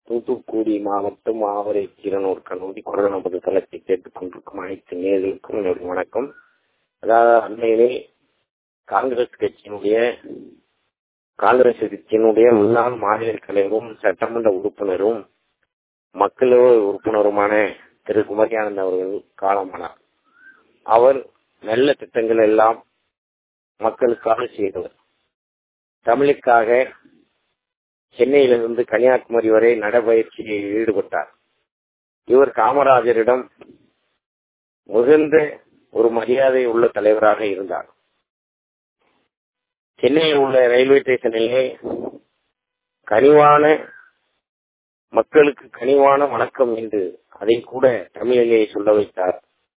தூத்துக்குடி மாவட்டம் ஆவரை கீரனூர் கல்லூரி குரல் நமது தளத்தை கேட்டுக் கொண்டிருக்கும் அனைத்து நேர்களுக்கும் என்னுடைய வணக்கம் அதாவது அண்மையிலே காங்கிரஸ் கட்சியினுடைய காங்கிரஸ் கட்சியினுடைய முன்னாள் மாநில தலைவரும் சட்டமன்ற உறுப்பினரும் மக்களவை உறுப்பினருமான திரு குமரியானந்த் அவர்கள் காலமானார் அவர் நல்ல திட்டங்கள் எல்லாம் மக்களுக்காக செய்தவர் தமிழுக்காக சென்னையிலிருந்து கன்னியாகுமரி வரை நடைபயிற்சியில் ஈடுபட்டார் இவர் காமராஜரிடம் மிகுந்த ஒரு மரியாதை உள்ள தலைவராக இருந்தார் சென்னையில் உள்ள ரயில்வே ஸ்டேஷனிலே கனிவான மக்களுக்கு கனிவான வணக்கம் என்று அதை கூட தமிழிலே சொல்ல வைத்தார்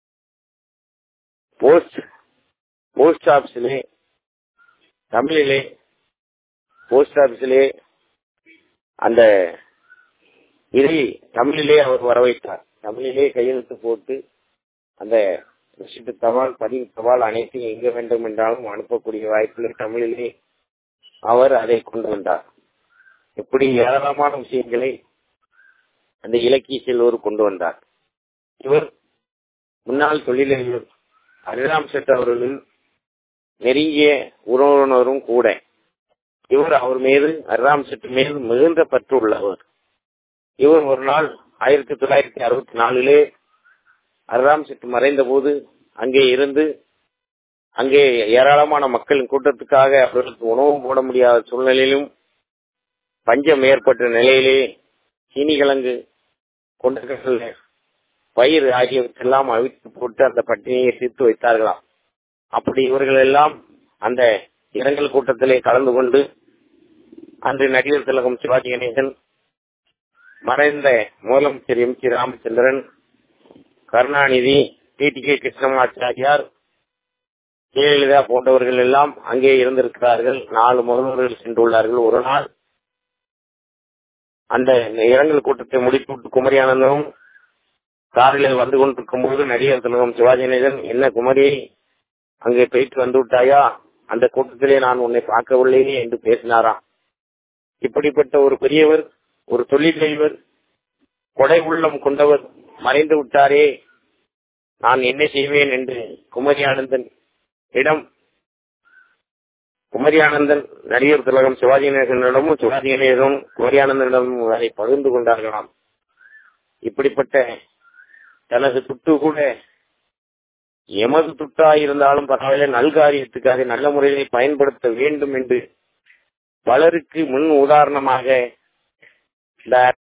போஸ்ட் போஸ்ட் ஆபீஸிலே தமிழிலே போஸ்ட் ஆபீஸிலே அந்த இதை தமிழிலே அவர் வர வைத்தார் தமிழிலே கையெழுத்து போட்டு அந்த ரிசிப்ட் தபால் பதிவு தபால் அனைத்தையும் எங்க வேண்டும் என்றாலும் அனுப்பக்கூடிய வாய்ப்பில் தமிழிலே அவர் அதை கொண்டு வந்தார் இப்படி ஏராளமான விஷயங்களை அந்த இலக்கிய செல்வர் கொண்டு வந்தார் இவர் முன்னாள் தொழிலதிபர் ஹரிராம் செட் அவர்களின் நெருங்கிய உறவினரும் கூட இவர் அவர் மீது ஹரிராம் செட் மீது மிகுந்த பற்று உள்ளவர் இவர் ஒரு நாள் ஆயிரத்தி தொள்ளாயிரத்தி அறுபத்தி நாலிலே ஹரிராம் செட் மறைந்த போது அங்கே இருந்து அங்கே ஏராளமான மக்களின் கூட்டத்துக்காக அவர்களுக்கு உணவு போட முடியாத சூழ்நிலையிலும் பஞ்சம் ஏற்பட்ட நிலையிலே சீனி கிழங்கு கொண்டர்கள் பயிர் ஆகியவற்றெல்லாம் அவித்து போட்டு அந்த பட்டினியை தீர்த்து வைத்தார்களாம் அப்படி இவர்கள் எல்லாம் அந்த இரங்கல் கூட்டத்திலே கலந்து கொண்டு அன்று நடிகர் திலகம் சிவாஜி கணேசன் மறைந்த முதலமைச்சர் M G Ramachandran Karunanidhi T T K Krishnamachariar Jayalalitha போன்றவர்கள் எல்லாம் அங்கே இருந்திருக்கிறார்கள் நாலு முதல்வர்கள் சென்றுள்ளார்கள் ஒரு நாள் அந்த இரங்கல் கூட்டத்தை முடித்துவிட்டு குமரியானந்தமும் காரில் வந்து கொண்டிருக்கும் போது நடிகர் திலகம் சிவாஜி கணேசன் என்ன குமரி அங்கே போயிட்டு வந்து விட்டாயா அந்த கூட்டத்திலே நான் உன்னை பார்க்கவில்லையே என்று பேசினாராம் இப்படிப்பட்ட ஒரு பெரியவர் ஒரு தொழிலதிபர் கொடை உள்ளம் கொண்டவர் மறைந்து விட்டாரே நான் என்ன செய்வேன் என்று குமரி ஆனந்தன் இடம் குமரி ஆனந்தன் நடிகர் திலகம் சிவாஜி கணேசனிடமும் சிவாஜி கணேசனும் குமரி ஆனந்தனிடமும் அதை பகிர்ந்து கொண்டார்களாம் இப்படிப்பட்ட தனது துட்டு கூட எமது துட்டா இருந்தாலும் பரவாயில்ல நல்காரியத்துக்காக நல்ல முறையிலே பயன்படுத்த வேண்டும் என்று பலருக்கு முன் உதாரணமாக இந்த